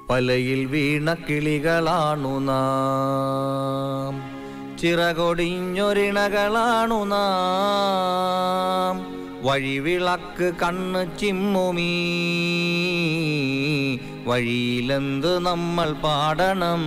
വലയിൽ വീണ കിളികളാണു നാം ചിറകൊടിഞ്ഞൊരിണകളാണു നാം വഴിവിളക്ക് കണ്ണ് ചിമ്മുമീ വഴിയിലെന്ത് നമ്മൾ പാടണം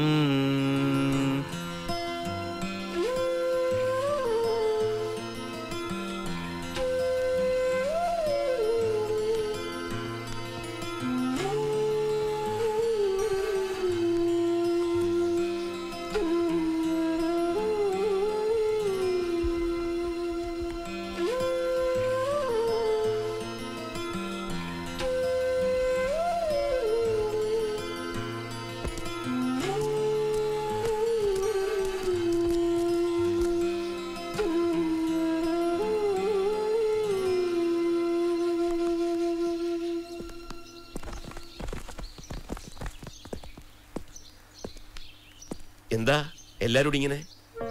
എന്താ എല്ലാരോടും ഇങ്ങനെ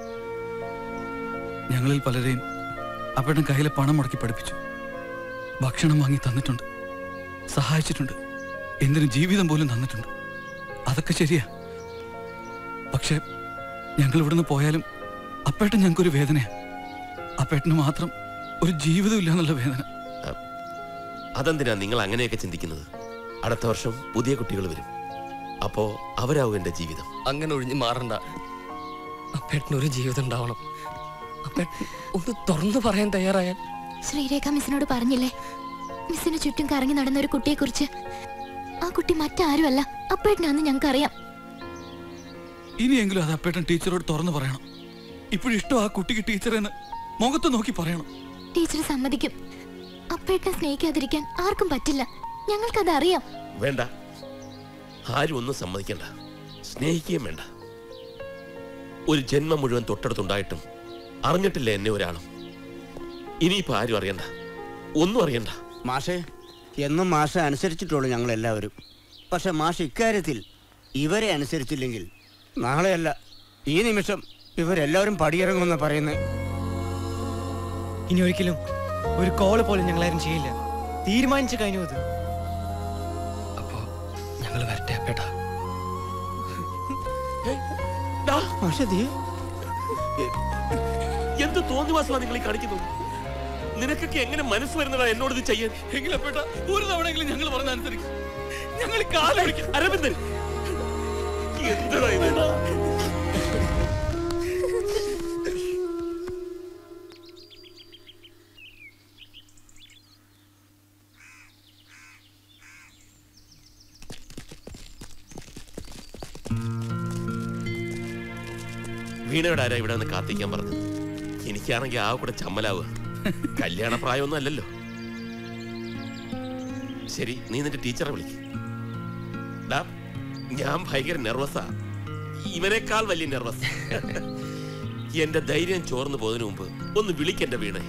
ഞങ്ങളിൽ പലരെയും അവരുടെ കയ്യിലെ പണം മുടക്കി പഠിപ്പിച്ചു ഭക്ഷണം വാങ്ങി തന്നിട്ടുണ്ട് സഹായിച്ചിട്ടുണ്ട് എന്തിനു ജീവിതം പോലും തന്നിട്ടുണ്ട് അതൊക്കെ ശരിയാ പക്ഷെ ഞങ്ങൾ ഇവിടുന്ന് പോയാലും അപ്പേട്ടൻ ഞങ്ങൾക്കൊരു വേദനയാ അപ്പേട്ടന് മാത്രം ഒരു ജീവിതമില്ല എന്നുള്ള വേദന അതെന്തിനാ നിങ്ങൾ അങ്ങനെയൊക്കെ ചിന്തിക്കുന്നത് അടുത്ത വർഷം പുതിയ കുട്ടികൾ വരും അപ്പോ അവരാവും എന്റെ ജീവിതം അങ്ങനെ ഒഴിഞ്ഞു മാറണ്ട അപ്പേട്ടന് ഒരു ജീവിതം ഉണ്ടാവണം അപ്പേട്ടൻ ഒന്ന് തുറന്നു പറയാൻ തയ്യാറായാൽ ശ്രീരേഖ മിസ്സിനോട് പറഞ്ഞില്ലേ മിസ്സിന് ചുറ്റും കറങ്ങി നടന്ന ഒരു കുട്ടിയെ കുറിച്ച് ആ കുട്ടി മറ്റാരുമല്ല അപ്പേട്ടനാന്ന് ഞങ്ങൾക്കറിയാം ഇനിയെങ്കിലും അത് അപ്പേട്ടൻ ടീച്ചറോട് തുറന്നു പറയണം ഇപ്പോഴും ഇഷ്ടം ആ കുട്ടിക്ക് ടീച്ചറെന്ന് മുഖത്ത് നോക്കി പറയണം ടീച്ചർ സമ്മതിക്കും അപ്പേട്ടനെ സ്നേഹിക്കാതിരിക്കാൻ ആർക്കും പറ്റില്ല ഞങ്ങൾക്കത് അറിയാം വേണ്ട ആരും ഒന്നും സമ്മതിക്കണ്ട സ്നേഹിക്കുകയും വേണ്ട ഒരു ജന്മം മുഴുവൻ തൊട്ടടുത്തുണ്ടായിട്ടും അറിഞ്ഞിട്ടില്ല എന്നെ ഒരാളും ഇനിയിപ്പോ ആരും അറിയണ്ട ഒന്നും അറിയണ്ട മാഷേ എന്നും മാഷ അനുസരിച്ചിട്ടുള്ളൂ ഞങ്ങൾ എല്ലാവരും പക്ഷെ മാഷ് ഇക്കാര്യത്തിൽ ഇവരെ അനുസരിച്ചില്ലെങ്കിൽ നാളെയല്ല ഈ നിമിഷം ഇവരെല്ലാവരും പടിയിറങ്ങുമെന്ന് പറയുന്നത് ഇനി ഒരിക്കലും ഒരു കോള് പോലും ഞങ്ങളാരും ചെയ്യില്ല തീരുമാനിച്ചു കഴിഞ്ഞു അത് അപ്പോ ഞങ്ങൾ വരട്ടെ അപ്പേട്ടാ മാഷേ ദേ എന്ത് തോന്നിവാസമാണ് നിങ്ങൾ ഈ കാണിക്കുന്നത് നിനക്കൊക്കെ എങ്ങനെ മനസ്സ് വരുന്നതാ എന്നോട് ഇത് ചെയ്യാൻ എങ്കിലപ്പേട്ട ഒരു തവണയെങ്കിലും ഞങ്ങൾ പറഞ്ഞ അനുസരിക്കും ഞങ്ങൾ കാലൊടിക്കും അരവിന്ദൻ എന്താ ഇത് വീണയുടെ ആരാ ഇവിടെ നിന്ന് കാത്തിക്കാൻ പറഞ്ഞു എനിക്കാണെങ്കിൽ ആ കൂടെ ചമ്മലാവുക കല്യാണ പ്രായമൊന്നും അല്ലല്ലോ ശരി നീ നിന്റെ ടീച്ചറെ വിളിക്ക് ഡാ, ഞാൻ ഭയങ്കര നെർവസാ ഇവനേക്കാൾ വലിയ നെർവസ് എന്റെ ധൈര്യം ചോർന്നു പോകുന്നതിന് മുമ്പ് ഒന്ന് വിളിക്കെന്റെ വീണേ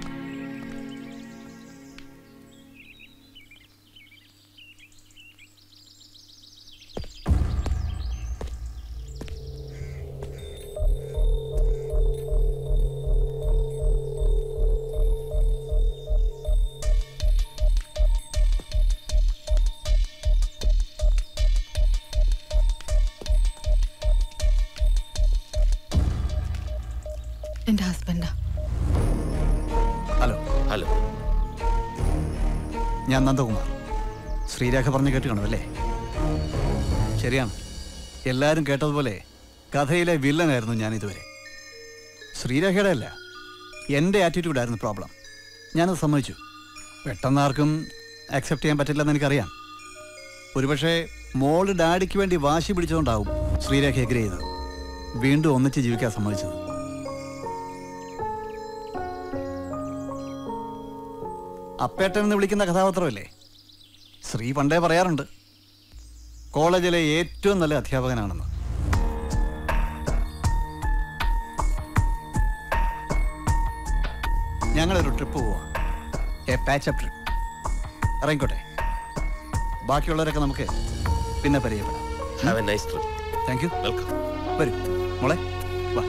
എന്റെ ഹസ്ബൻഡാ ഹലോ ഹലോ ഞാൻ നന്ദകുമാർ ശ്രീരേഖ പറഞ്ഞ് കേട്ട് കാണുമല്ലേ ശരിയാണ് എല്ലാവരും കേട്ടതുപോലെ കഥയിലെ വില്ലനായിരുന്നു ഞാൻ ഇതുവരെ ശ്രീരേഖയുടെ അല്ല എൻ്റെ ആറ്റിറ്റ്യൂഡായിരുന്നു പ്രോബ്ലം ഞാനത് സമ്മതിച്ചു പെട്ടെന്ന് ആർക്കും അക്സെപ്റ്റ് ചെയ്യാൻ പറ്റില്ലെന്ന് എനിക്കറിയാം ഒരുപക്ഷെ മോള് ഡാഡിക്ക് വേണ്ടി വാശി പിടിച്ചുകൊണ്ടാവും ശ്രീരേഖ എഗ്രി ചെയ്തത് വീണ്ടും ഒന്നിച്ച് ജീവിക്കാൻ സമ്മതിച്ചത് അപ്പേട്ടൻ എന്ന് വിളിക്കുന്ന കഥാപാത്രമല്ലേ ശ്രീ പണ്ടേ പറയാറുണ്ട് കോളേജിലെ ഏറ്റവും നല്ല അധ്യാപകനാണെന്ന് ഞങ്ങളൊരു ട്രിപ്പ് പോവാം എ പാച്ചപ്പ് ട്രിപ്പ് ഇറങ്ങിക്കോട്ടെ ബാക്കിയുള്ളവരൊക്കെ നമുക്ക് പിന്നെ പരിചയപ്പെടാം have a nice trip thank you welcome വരൂ മോളെ വാ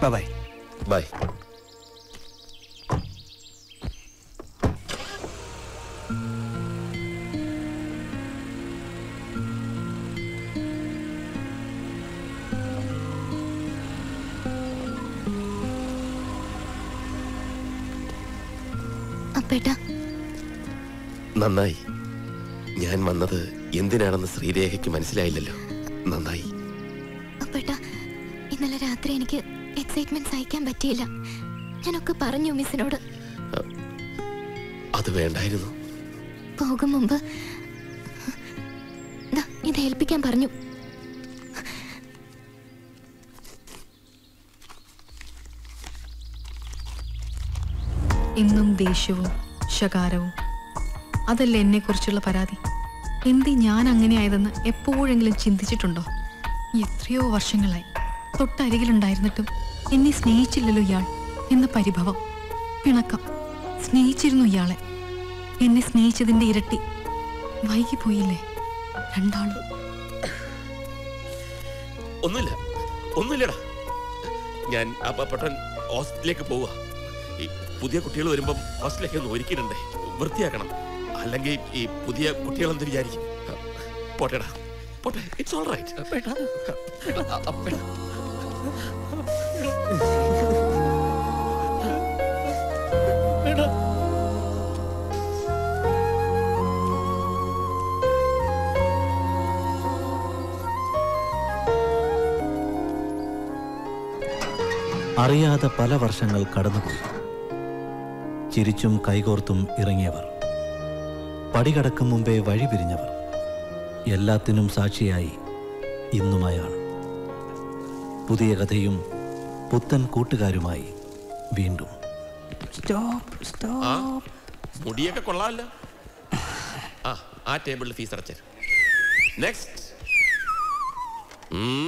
ബൈ ബൈ അപ്പേട്ട നന്നായി ഞാൻ വന്നത് എന്തിനാണെന്ന് ശ്രീരേഖയ്ക്ക് മനസ്സിലായില്ലല്ലോ നന്നായി അപ്പേട്ട ഇന്നലെ രാത്രി എനിക്ക് എക്സൈറ്റ്മെന്റ് സഹിക്കാൻ പറ്റിയില്ല ഞാനൊക്കെ പറഞ്ഞു മിസ്സിനോട് അത് വേണ്ടായിരുന്നു പോകും മുമ്പ് ദാ, ഇത് ഏൽപ്പിക്കാൻ പറഞ്ഞു ഇന്നും ദേഷ്യവും ശകാരവും അതല്ല എന്നെക്കുറിച്ചുള്ള പരാതി എന്തി ഞാൻ അങ്ങനെയായതെന്ന് എപ്പോഴെങ്കിലും ചിന്തിച്ചിട്ടുണ്ടോ എത്രയോ വർഷങ്ങളായി തൊട്ടരികിലുണ്ടായിരുന്നിട്ടും എന്നെ സ്നേഹിച്ചില്ലല്ലോ ഇയാൾ എന്ന പരിഭവം പിണക്കം സ്നേഹിച്ചിരുന്നു ഇയാളെ എന്നെ സ്നേഹിച്ചതിന്റെ ഇരട്ടി വൈകിപ്പോയില്ലേ രണ്ടാളും ഒന്നുമില്ല ഒന്നുമില്ലടാ ഞാൻ അപ്പട്ടൻ ഹോസ്പിറ്റലിലേക്ക് പോവുക ഈ പുതിയ കുട്ടികൾ വരുമ്പം ഹോസ്റ്റലിലേക്ക് ഒന്ന് ഒരുക്കിയിട്ടുണ്ടേ വൃത്തിയാക്കണം അല്ലെങ്കിൽ ഈ പുതിയ കുട്ടികൾ എന്ത് വിചാരിക്കും പോട്ടെടാ പോട്ടെ ഇറ്റ്സ് ഓൾ റൈറ്റ് അറിയാതെ പല വർഷങ്ങൾ കടന്നുപോയി ചിരിച്ചും കൈകോർത്തും ഇറങ്ങിയവർ പടികടക്കും മുമ്പേ വഴി പിരിഞ്ഞവർ എല്ലാത്തിനും സാക്ഷിയായി ഇന്നും അയാൾ പുതിയ കഥയും പുത്തൻ കൂട്ടുകാരുമായി വീണ്ടും ആ മുടിയൊക്കെ കൊള്ളാമല്ലോ ആ ആ ടേബിളിൽ ഫീസ് അടച്ചേ നെക്സ്റ്റ്